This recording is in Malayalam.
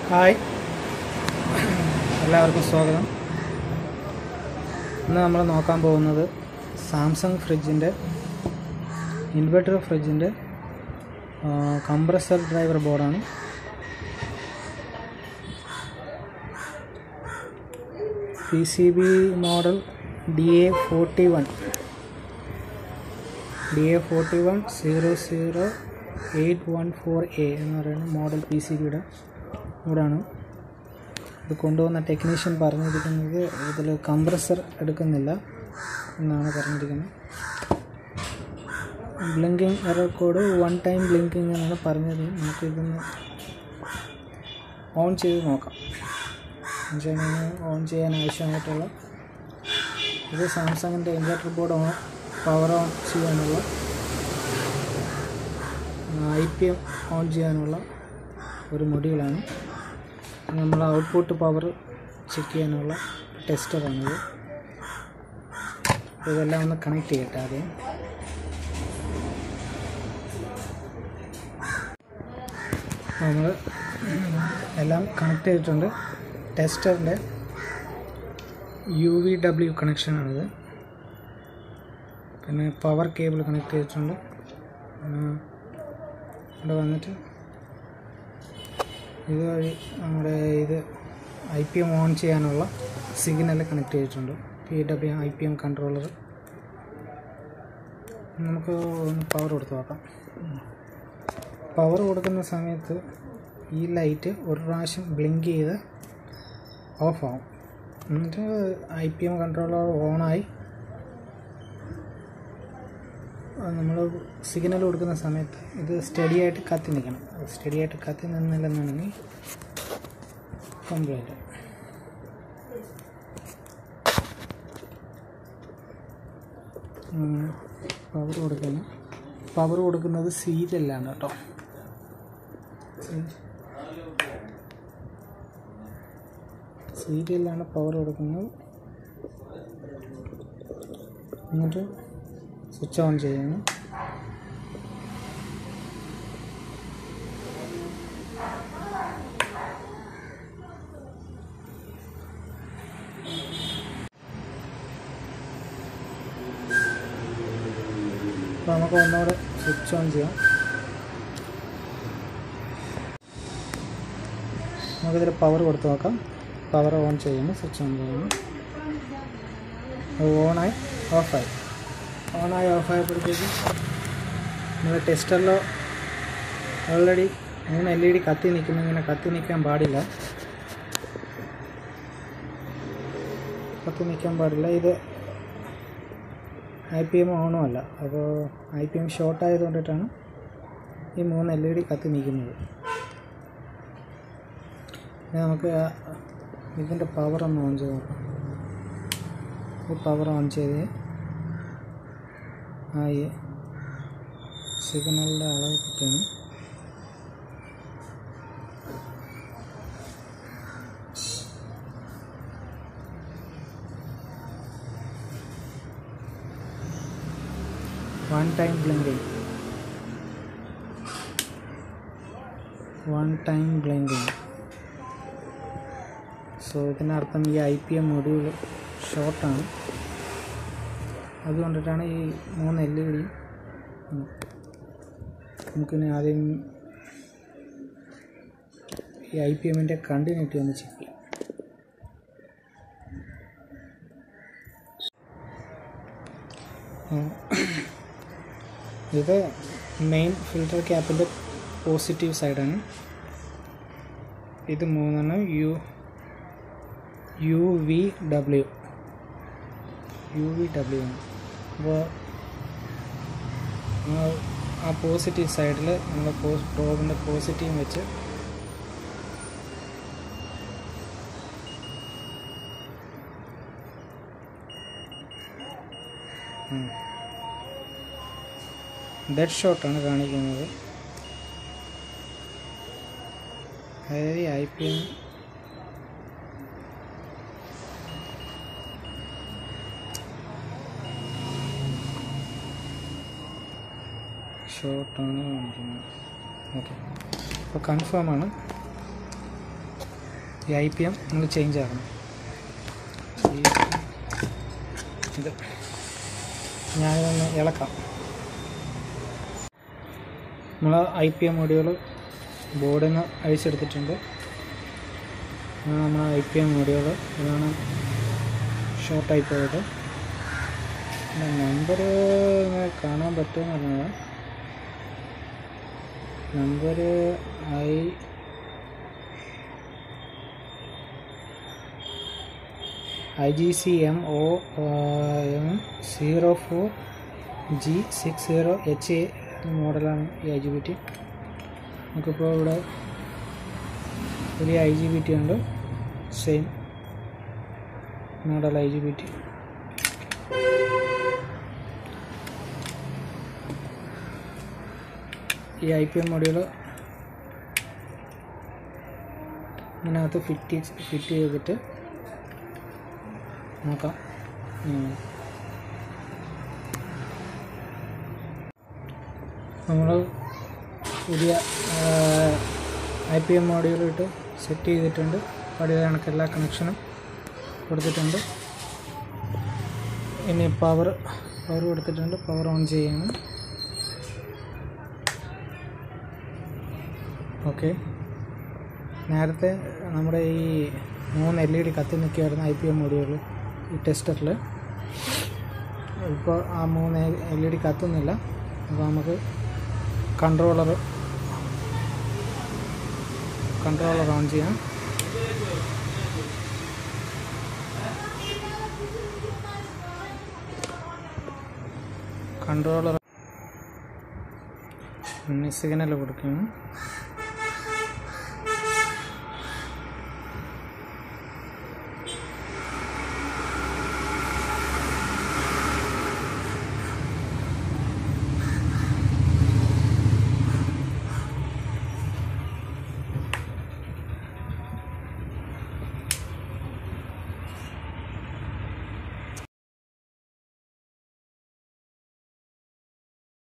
ഹായ് എല്ലാവർക്കും സ്വാഗതം ഇന്ന് നമ്മൾ നോക്കാൻ പോകുന്നത് സാംസങ് ഫ്രിഡ്ജിൻ്റെ ഇൻവെർട്ടർ ഫ്രിഡ്ജിൻ്റെ കംപ്രസർ ഡ്രൈവർ ബോർഡാണ് P C B model D A forty one D A forty one zero zero eight one four A എന്ന് പറയുന്ന മോഡൽ പി സി ബിയുടെ ഇവിടാണ് ഇത് കൊണ്ടുവന്ന ടെക്നീഷ്യൻ പറഞ്ഞിരിക്കുന്നത് ഇതിൽ കംപ്രസർ എടുക്കുന്നില്ല എന്നാണ് പറഞ്ഞിരിക്കുന്നത് blinking error code one time blinking എന്നാണ് പറഞ്ഞത് നമുക്ക് ഇതൊന്ന് ഓൺ ചെയ്ത് നോക്കാം എന്നുവെച്ചാൽ ഓൺ ചെയ്യാൻ ആവശ്യമായിട്ടുള്ള ഇത് സാംസങ്ങിൻ്റെ inverter board on power on ചെയ്യാനുള്ള ഐ പി എം ഓൺ ചെയ്യാനുള്ള ഒരു മൊഡ്യൂളാണ് നമ്മൾ ഔട്ട്പുട്ട് പവർ ചെക്ക് ചെയ്യാനുള്ള ടെസ്റ്ററാണിത് ഇതെല്ലാം ഒന്ന് കണക്ട് ചെയ്യട്ടെ ആദ്യം നമ്മൾ എല്ലാം കണക്ട് ചെയ്തിട്ടുണ്ട് ടെസ്റ്ററിൻ്റെ യു വി ഡബ്ല്യു കണക്ഷനാണിത് പിന്നെ പവർ കേബിൾ കണക്ട് ചെയ്തിട്ടുണ്ട് പിന്നെ ഇവിടെ വന്നിട്ട് ഇതുവഴി നമ്മുടെ ഇത് ഐ പി എം ഓൺ ചെയ്യാനുള്ള സിഗ്നൽ കണക്ട് ചെയ്തിട്ടുണ്ട് P W I P M controller നമുക്ക് ഒന്ന് പവർ കൊടുത്ത് നോക്കാം പവർ കൊടുക്കുന്ന സമയത്ത് ഈ ലൈറ്റ് ഒരു പ്രാവശ്യം ബ്ലിങ്ക് ചെയ്ത് ഓഫ് ആവും എന്നിട്ട് ഐ പി എം കൺട്രോളർ ഓണായി നമ്മൾ സിഗ്നൽ കൊടുക്കുന്ന സമയത്ത് ഇത് സ്റ്റഡി ആയിട്ട് കത്തി നിൽക്കണം സ്റ്റഡി ആയിട്ട് കത്തി നിന്നില്ലെന്നുണ്ടെങ്കിൽ കംപ്ലൈൻറ്റ് പവർ കൊടുക്കണം പവർ കൊടുക്കുന്നത് സീരിയലാണ് കേട്ടോ സീരിയലാണ് പവർ കൊടുക്കുന്നത് എന്നിട്ട് സ്വിച്ച് ഓൺ ചെയ്യുന്നു അപ്പോൾ നമുക്ക് ഒന്നുകൂടെ സ്വിച്ച് ഓൺ ചെയ്യാം നമുക്കിതിൽ പവർ കൊടുത്ത് നോക്കാം പവർ ഓൺ ചെയ്യുന്നു സ്വിച്ച് ഓൺ ചെയ്യുന്നു അത് ഓണായി ഓഫായി ഓണായി ഓഫായപ്പോഴത്തേക്ക് നമ്മൾ ടെസ്റ്ററിലോ ഓൾറെഡി മൂന്ന് എൽ ഇ ഡി കത്തി നിൽക്കുന്നു ഇങ്ങനെ കത്തി നിൽക്കാൻ പാടില്ല കത്തി നിൽക്കാൻ പാടില്ല ഇത് ഐ പി എം ഓണും അല്ല അപ്പോൾ ഐ പി എം ഷോർട്ട് ആയതുകൊണ്ടിട്ടാണ് ഈ മൂന്ന് എൽ ഇ ഡി കത്തി നിൽക്കുന്നത് ഇനി നമുക്ക് ഇതിൻ്റെ പവർ ഒന്ന് ഓൺ ചെയ്ത് നോക്കാം ഈ പവർ ഓൺ ചെയ്ത് ആ ഈ സിഗ്നലിൻ്റെ അളവ് കിട്ടുന്നു one time blinking one time blinking so ഇതിനർത്ഥം ഈ ഐ പി എം മൊഡ്യൂൾ ഷോർട്ടാണ് അതുകൊണ്ടിട്ടാണ് ഈ മൂന്ന് എൽ ഇ ഡി നമുക്കിനി ആദ്യം ഈ ഐ പി എമ്മിൻ്റെ കണ്ടിന്യൂറ്റി ഒന്ന് ചെക്ക് ചെയ്യാം ഇത് മെയിൻ ഫിൽറ്റർ ക്യാപ്പിൻ്റെ പോസിറ്റീവ് സൈഡാണ് ഇത് മൂന്നെണ്ണം U U V W U V W ആണ് അപ്പോൾ ആ പോസിറ്റീവ് സൈഡിൽ നമ്മൾ പ്രോബിൻ്റെ പോസിറ്റീവ് വെച്ച് ഡെഡ് ഷോട്ടാണ് കാണിക്കുന്നത് അതായത് ഐ പി എം ഷോർട്ടാണ് കാണിക്കുന്നത് ഓക്കെ അപ്പോൾ കൺഫേം ആണ് ഈ ഐ പി എം നമ്മൾ ചേഞ്ച് ആക്കണം ഈ ഇത് ഞാനിതൊന്ന് ഇളക്കാം നമ്മൾ ഐ പി എം മൊഡ്യൂൾ ബോർഡിൽ നിന്ന് അഴിച്ചെടുത്തിട്ടുണ്ട് ഇതാണ് നമ്മൾ ഐ പി എം മൊഡ്യൂൾ ഇതാണ് ഷോർട്ടായി പോയത് നമ്പർ കാണാൻ പറ്റുമെന്നറിഞ്ഞത് number I I G C M O M zero four G six zero H A മോഡലാണ് ഈ ഐ ജി ബി ടി നമുക്കിപ്പോൾ ഇവിടെ വലിയ ഐ ജി ബി ടി ഉണ്ട് same model I G B T ഈ ഐ പി എം മൊഡ്യൂൾ ഇതിനകത്ത് ഫിറ്റ് ഫിറ്റ് ചെയ്തിട്ട് നോക്കാം ഉം. നമ്മൾ പുതിയ ഐ പി എം മോഡ്യൂൾ ഇട്ട് സെറ്റ് ചെയ്തിട്ടുണ്ട് പഴയ കണക്ക് എല്ലാ കണക്ഷനും കൊടുത്തിട്ടുണ്ട് ഇനി പവർ പവർ കൊടുത്തിട്ടുണ്ട് പവർ ഓൺ ചെയ്യണം ഓക്കെ നേരത്തെ നമ്മുടെ ഈ മൂന്ന് എൽ ഇ ഡി കത്തി നിൽക്കുമായിരുന്നു ഐ പി എം മൊഡ്യൂൾ ഈ ടെസ്റ്ററിൽ ഇപ്പോൾ ആ മൂന്ന് എൽ ഇ ഡി കത്തുന്നില്ല അപ്പോൾ നമുക്ക് കൺട്രോളർ കൺട്രോളർ ഓൺ ചെയ്യാം കൺട്രോളർ സിഗ്നൽ കൊടുക്കണം